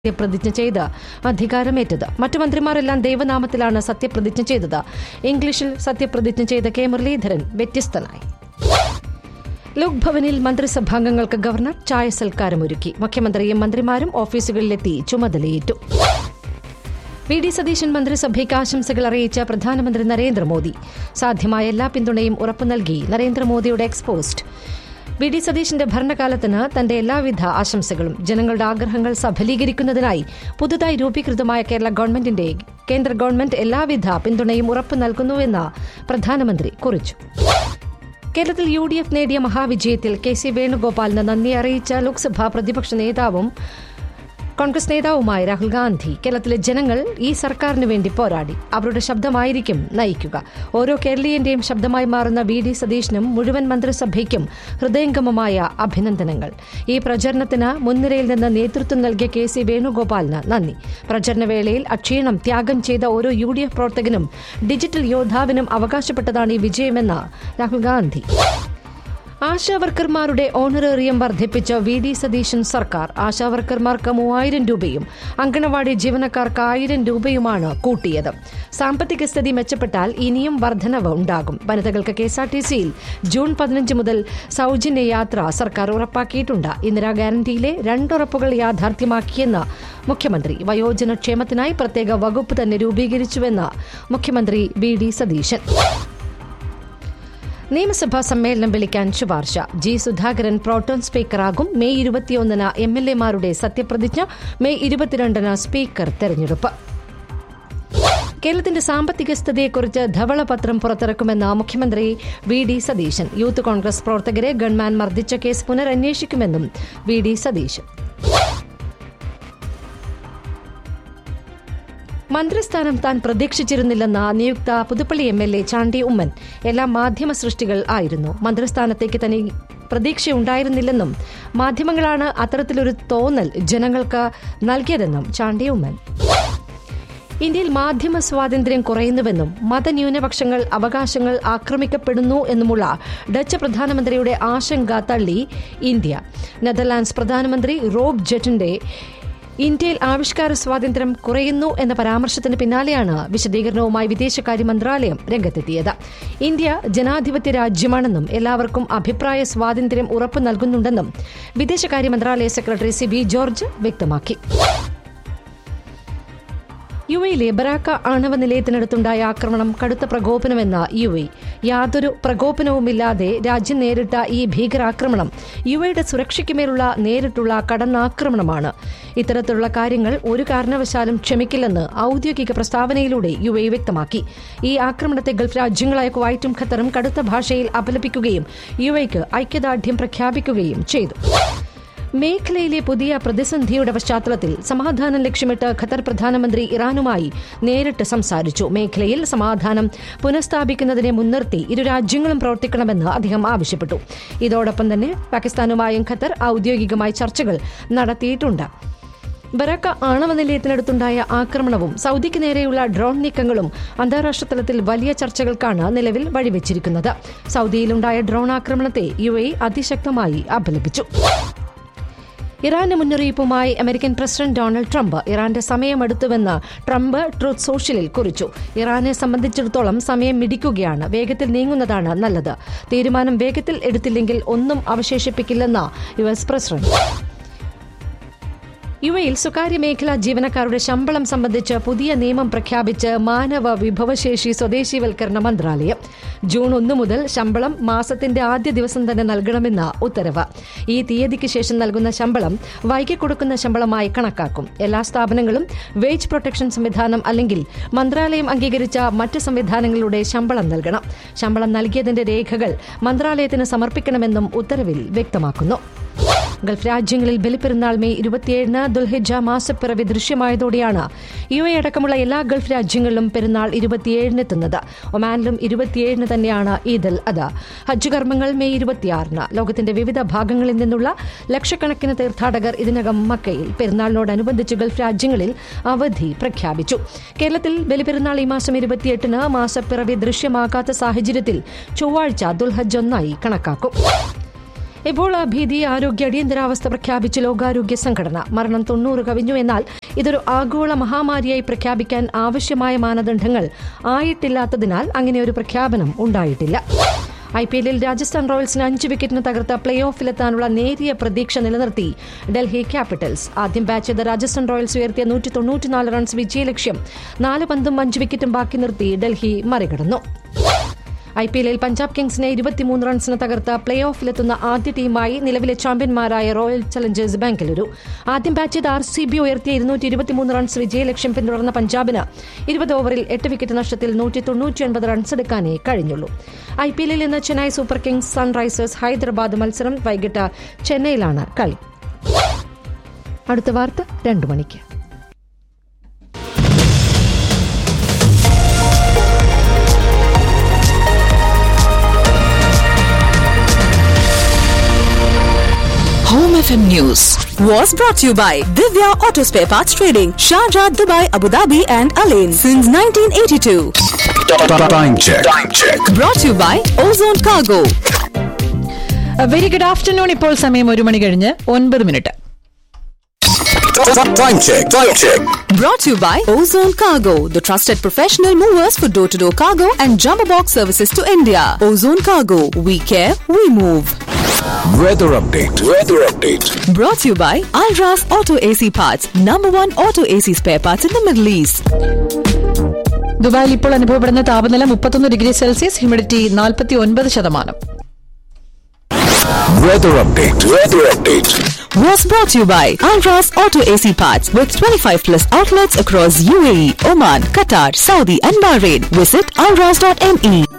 സത്യപ്രതിജ്ഞ ചെയ്ത് അധികാരമേറ്റത് മറ്റു മന്ത്രിമാരെല്ലാം ദൈവനാമത്തിലാണ് സത്യപ്രതിജ്ഞ ചെയ്തത് ഇംഗ്ലീഷിൽ സത്യപ്രതിജ്ഞ ചെയ്ത കെ മുരളീധരൻ വ്യത്യസ്തനായി ലോക് ഭവനിൽ മന്ത്രിസഭാംഗങ്ങൾക്ക് ഗവർണർ ചായ സൽക്കാരമൊരുക്കി മുഖ്യമന്ത്രിയും മന്ത്രിമാരും ഓഫീസുകളിലെത്തി ചുമതലയേറ്റു വി ഡി സതീശൻ മന്ത്രിസഭയ്ക്ക് ആശംസകൾ അറിയിച്ച പ്രധാനമന്ത്രി നരേന്ദ്രമോദി സാധ്യമായ എല്ലാ പിന്തുണയും ഉറപ്പു നൽകി നരേന്ദ്രമോദിയുടെ എക്സ്പോസ്റ്റ് വി ഡി സതീശന്റെ ഭരണകാലത്തിന് തന്റെ എല്ലാവിധ ആശംസകളും ജനങ്ങളുടെ ആഗ്രഹങ്ങൾ സഫലീകരിക്കുന്നതിനായി പുതുതായി രൂപീകൃതമായ കേരള ഗവൺമെന്റിന്റെ കേന്ദ്ര ഗവൺമെന്റ് എല്ലാവിധ പിന്തുണയും ഉറപ്പു നൽകുന്നുവെന്ന് പ്രധാനമന്ത്രി കുറിച്ചു കേരളത്തിൽ യു ഡി എഫ് നേടിയ മഹാവിജയത്തിൽ കെ സി വേണുഗോപാലിന് നന്ദി അറിയിച്ച ലോക്സഭാ പ്രതിപക്ഷ നേതാവും കോൺഗ്രസ് നേതാവുമായ രാഹുൽ ഗാന്ധി കേരളത്തിലെ ജനങ്ങൾ ഈ സർക്കാരിന് വേണ്ടി പോരാടി അവരുടെ ശബ്ദമായിരിക്കും നയിക്കുക ഓരോ കേരളീയന്റെയും ശബ്ദമായി മാറുന്ന വി ഡി സതീശനും മുഴുവൻ മന്ത്രിസഭയ്ക്കും ഹൃദയംഗമമായ അഭിനന്ദനങ്ങൾ ഈ പ്രചരണത്തിന് മുൻനിരയിൽ നിന്ന് നേതൃത്വം നൽകിയ കെ സി വേണുഗോപാലിന് നന്ദി പ്രചരണവേളയിൽ അക്ഷീണം ത്യാഗം ചെയ്ത ഓരോ യു ഡി എഫ് പ്രവർത്തകനും ഡിജിറ്റൽ യോദ്ധാവിനും അവകാശപ്പെട്ടതാണ് ഈ വിജയമെന്ന് രാഹുൽ ഗാന്ധി ആശാവർക്കർമാരുടെ ഓണറേറിയം വർദ്ധിപ്പിച്ച വി ഡി സതീശൻ സർക്കാർ ആശാവർക്കർമാർക്ക് മൂവായിരം രൂപയും അങ്കണവാടി ജീവനക്കാർക്ക് ആയിരം രൂപയുമാണ് കൂട്ടിയത് സാമ്പത്തിക സ്ഥിതി മെച്ചപ്പെട്ടാൽ ഇനിയും വർധനവ് ഉണ്ടാകും വനിതകൾക്ക് കെഎസ്ആർടിസിയിൽ ജൂൺ പതിനഞ്ച് മുതൽ സൗജന്യ യാത്ര സർക്കാർ ഉറപ്പാക്കിയിട്ടുണ്ട് ഇന്ദിരാ ഗ്യാരണ്ടിയിലെ രണ്ടുറപ്പുകൾ യാഥാർത്ഥ്യമാക്കിയെന്ന് മുഖ്യമന്ത്രി വയോജന ക്ഷേമത്തിനായി പ്രത്യേക വകുപ്പ് തന്നെ രൂപീകരിച്ചുവെന്ന് മുഖ്യമന്ത്രി വി ഡി സതീശൻ നിയമസഭാ സമ്മേളനം വിളിക്കാൻ ശുപാർശ ജി സുധാകരൻ പ്രോട്ടോൺ സ്പീക്കറാകും മെയ് ഇരുപത്തിയൊന്നിന് എം എൽ എമാരുടെ സത്യപ്രതിജ്ഞ മെയ് ഇരുപത്തിരണ്ടിന് സ്പീക്കർ തെരഞ്ഞെടുപ്പ് കേരളത്തിന്റെ സാമ്പത്തിക സ്ഥിതിയെക്കുറിച്ച് ധവളപത്രം പുറത്തിറക്കുമെന്ന് മുഖ്യമന്ത്രി V D Satheesan youth Congress പ്രവർത്തകരെ ഗൺമാൻ മർദ്ദിച്ച കേസ് പുനരന്വേഷിക്കുമെന്നും വി ഡി സതീശൻ മന്ത്രിസ്ഥാനം താൻ പ്രതീക്ഷിച്ചിരുന്നില്ലെന്ന നിയുക്ത Puthuppally M L A Chandy Oommen എല്ലാം മാധ്യമ സൃഷ്ടികൾ ആയിരുന്നു മന്ത്രിസ്ഥാനത്തേക്ക് തന്നെ പ്രതീക്ഷയുണ്ടായിരുന്നില്ലെന്നും മാധ്യമങ്ങളാണ് അത്തരത്തിലൊരു തോന്നൽ ജനങ്ങൾക്ക് നൽകിയതെന്നും ചാണ്ടി ഉമ്മൻ ഇന്ത്യയിൽ മാധ്യമ സ്വാതന്ത്ര്യം കുറയുന്നുവെന്നും മതന്യൂനപക്ഷങ്ങൾ അവകാശങ്ങൾ ആക്രമിക്കപ്പെടുന്നു എന്നുമുള്ള ഡച്ച് പ്രധാനമന്ത്രിയുടെ ആശങ്ക തള്ളി ഇന്ത്യ നെതർലാൻഡ്സ് പ്രധാനമന്ത്രി റോബ് ജെറ്റിന്റെ ഇന്ത്യയിൽ ആവിഷ്കാര സ്വാതന്ത്ര്യം കുറയുന്നു എന്ന പരാമർശത്തിന് പിന്നാലെയാണ് വിശദീകരണവുമായി വിദേശകാര്യ മന്ത്രാലയം രംഗത്തെത്തിയത് ഇന്ത്യ ജനാധിപത്യ രാജ്യമാണെന്നും എല്ലാവർക്കും അഭിപ്രായ സ്വാതന്ത്ര്യം ഉറപ്പു നൽകുന്നുണ്ടെന്നും വിദേശകാര്യ മന്ത്രാലയ സെക്രട്ടറി സി ബി ജോർജ് വ്യക്തമാക്കി യു എയിലെ ബറാക്ക ആണവ നിലയത്തിനടുത്തുണ്ടായ ആക്രമണം കടുത്ത പ്രകോപനമെന്ന യു എ യാതൊരു പ്രകോപനവുമില്ലാതെ രാജ്യം നേരിട്ട ഈ ഭീകരാക്രമണം യു എയുടെ സുരക്ഷയ്ക്കുമേലുള്ള നേരിട്ടുള്ള കടന്നാക്രമണമാണ് ഇത്തരത്തിലുള്ള കാര്യങ്ങൾ ഒരു കാരണവശാലും ക്ഷമിക്കില്ലെന്ന് ഔദ്യോഗിക പ്രസ്താവനയിലൂടെ യു എ വ്യക്തമാക്കി ഈ ആക്രമണത്തെ ഗൾഫ് രാജ്യങ്ങളായ കുവൈറ്റും ഖത്തറും കടുത്ത ഭാഷയിൽ അപലപിക്കുകയും യു എക്ക് ഐക്യദാർഢ്യം പ്രഖ്യാപിക്കുകയും ചെയ്തു മേഖലയിലെ പുതിയ പ്രതിസന്ധിയുടെ പശ്ചാത്തലത്തിൽ സമാധാനം ലക്ഷ്യമിട്ട് ഖത്തർ പ്രധാനമന്ത്രി ഇറാനുമായി നേരിട്ട് സംസാരിച്ചു മേഖലയിൽ സമാധാനം പുനഃസ്ഥാപിക്കുന്നതിനെ മുൻനിർത്തി ഇരു രാജ്യങ്ങളും പ്രവർത്തിക്കണമെന്ന് അദ്ദേഹം ആവശ്യപ്പെട്ടു ഇതോടൊപ്പം തന്നെ പാകിസ്ഥാനുമായും ഖത്തർ ഔദ്യോഗികമായി ചർച്ചകൾ നടത്തിയിട്ടുണ്ട് ബറാക്ക ആണവ നിലയത്തിനടുത്തുണ്ടായ ആക്രമണവും സൗദിക്ക് നേരെയുള്ള ഡ്രോൺ നീക്കങ്ങളും അന്താരാഷ്ട്ര തലത്തിൽ വലിയ ചർച്ചകൾക്കാണ് നിലവിൽ വഴിവെച്ചിരിക്കുന്നത് സൗദിയിലുണ്ടായ ഡ്രോൺ ആക്രമണത്തെ യു എ അതിശക്തമായി അപലപിച്ചു ഇറാന്റെ മുന്നറിയിപ്പുമായി അമേരിക്കൻ പ്രസിഡന്റ് ഡൊണാൾഡ് ട്രംപ് ഇറാന്റെ സമയമെടുത്തുവെന്ന് ട്രംപ് ട്രൂത്ത് സോഷ്യലിൽ കുറിച്ചു ഇറാനെ സംബന്ധിച്ചിടത്തോളം സമയം മിടിക്കുകയാണ് വേഗത്തിൽ നീങ്ങുന്നതാണ് നല്ലത് തീരുമാനം വേഗത്തിൽ എടുത്തില്ലെങ്കിൽ ഒന്നും അവശേഷിപ്പിക്കില്ലെന്ന് യു എസ് പ്രസിഡന്റ് യു എയിൽ സ്വകാര്യ മേഖലാ ജീവനക്കാരുടെ ശമ്പളം സംബന്ധിച്ച് പുതിയ നിയമം പ്രഖ്യാപിച്ച് മാനവ വിഭവശേഷി സ്വദേശീവൽക്കരണ മന്ത്രാലയം ജൂൺ ഒന്ന് മുതൽ ശമ്പളം മാസത്തിന്റെ ആദ്യ ദിവസം തന്നെ നൽകണമെന്ന ഉത്തരവ് ഈ തീയതിക്ക് ശേഷം നൽകുന്ന ശമ്പളം വൈകി കൊടുക്കുന്ന ശമ്പളമായി കണക്കാക്കും എല്ലാ സ്ഥാപനങ്ങളും വേജ് പ്രൊട്ടക്ഷൻ സംവിധാനം അല്ലെങ്കിൽ മന്ത്രാലയം അംഗീകരിച്ച മറ്റ് സംവിധാനങ്ങളുടെ ശമ്പളം നൽകണം ശമ്പളം നൽകിയതിന്റെ രേഖകൾ മന്ത്രാലയത്തിന് സമർപ്പിക്കണമെന്നും ഉത്തരവിൽ വ്യക്തമാക്കുന്നു ഗൾഫ് രാജ്യങ്ങളിൽ ബലിപ്പെരുന്നാൾ മെയ് ഇരുപത്തിയേഴിന് ദുൽഹിജ മാസപ്പിറവി ദൃശ്യമായതോടെയാണ് യു എ അടക്കമുള്ള എല്ലാ ഗൾഫ് രാജ്യങ്ങളിലും പെരുന്നാൾ ഇരുപത്തിയേഴിന് എത്തുന്നത് ഒമാനിലും ഇരുപത്തിയേഴിന് തന്നെയാണ് ഈദ് അദ ഹജ്ജ് കർമ്മങ്ങൾ മെയ് ഇരുപത്തിയാറിന് ലോകത്തിന്റെ വിവിധ ഭാഗങ്ങളിൽ നിന്നുള്ള ലക്ഷക്കണക്കിന് തീർത്ഥാടകർ ഇതിനകം മക്കയിൽ പെരുന്നാളിനോടനുബന്ധിച്ച് ഗൾഫ് രാജ്യങ്ങളിൽ അവധി പ്രഖ്യാപിച്ചു കേരളത്തിൽ ബലിപെരുന്നാൾ ഈ മാസം ഇരുപത്തിയെട്ടിന് മാസപ്പിറവി ദൃശ്യമാകാത്ത സാഹചര്യത്തിൽ ചൊവ്വാഴ്ച ദുൽഹജ്ജ് ഒന്നായി കണക്കാക്കും എബോള ഭീതി ആരോഗ്യ അടിയന്തരാവസ്ഥ പ്രഖ്യാപിച്ച് ലോകാരോഗ്യ സംഘടന മരണം തൊണ്ണൂറ് കവിഞ്ഞു എന്നാൽ ഇതൊരു ആഗോള മഹാമാരിയായി പ്രഖ്യാപിക്കാൻ ആവശ്യമായ മാനദണ്ഡങ്ങൾ ആയിട്ടില്ലാത്തതിനാൽ അങ്ങനെ ഒരു പ്രഖ്യാപനം ഉണ്ടായിട്ടില്ല ഐ പി എല്ലിൽ രാജസ്ഥാൻ റോയൽസിന് അഞ്ച് വിക്കറ്റിന് തകർത്ത പ്ലേ ഓഫിലെത്താനുള്ള നേരിയ പ്രതീക്ഷ നിലനിർത്തി ഡൽഹി ക്യാപിറ്റൽസ് ആദ്യം ബാറ്റ് ചെയ്ത രാജസ്ഥാൻ റോയൽസ് ഉയർത്തിയ നൂറ്റി തൊണ്ണൂറ്റിനാല് റൺസ് വിജയലക്ഷ്യം നാല് പന്തും അഞ്ച് വിക്കറ്റും ബാക്കി നിർത്തി ഡൽഹി മറികടന്നു ഐ പി എല്ലിൽ പഞ്ചാബ് കിങ്സിനെ ഇരുപത്തിമൂന്ന് റൺസിന് തകർത്ത പ്ലേ ഓഫിലെത്തുന്ന ആദ്യ ടീമായി നിലവിലെ ചാമ്പ്യന്മാരായ റോയൽ ചലഞ്ചേഴ്സ് ബാംഗ്ലൂരു ആദ്യം ബാറ്റ് ചെയ്ത ആർ സി ബി ഉയർത്തിയ ഇരുന്നൂറ്റി ഇരുപത്തിമൂന്ന് റൺസ് വിജയലക്ഷ്യം പിന്തുടർന്ന പഞ്ചാബിന് ഇരുപത് ഓവറിൽ എട്ട് വിക്കറ്റ് നഷ്ടത്തിൽ നൂറ്റി തൊണ്ണൂറ്റിയൊൻപത് റൺസ് എടുക്കാനേ കഴിഞ്ഞുള്ളൂ ഐ പി എല്ലിൽ ഇന്ന് Chennai super kings sunrisers Hyderabad മത്സരം വൈകിട്ട് ചെന്നൈയിലാണ് കളി അടുത്ത വാർത്ത രണ്ടു മണിക്ക് Home FM News was brought to you by Divya Auto Spare Parts Trading, Sharjah, Dubai, Abu Dhabi, and Alain since 1982. Time check. Time check. Brought to you by Ozone Cargo. Very good afternoon ഇപ്പോൾ സമയം ഒരു മണി കഴിഞ്ഞ് ഒൻപത് minute Time check. Time check. Brought to you by Ozone Cargo, the trusted professional movers for door to door cargo and jumbo box services to India. Ozone Cargo, we care, we move. Weather update. Weather update. Brought to you by Alras Auto AC Parts, number one auto AC spare parts in the Middle East. ദുബായിൽ ഇപ്പോൾ അനുഭവപ്പെടുന്ന താപനില മുപ്പത്തൊന്ന് degree Celsius humidity നാൽപ്പത്തി ഒൻപത് ശതമാനം Weather update. Weather update. was brought to you by Alras Auto AC Parts with 25 plus outlets across UAE, Oman, Qatar, Saudi and Bahrain. Visit alras.me.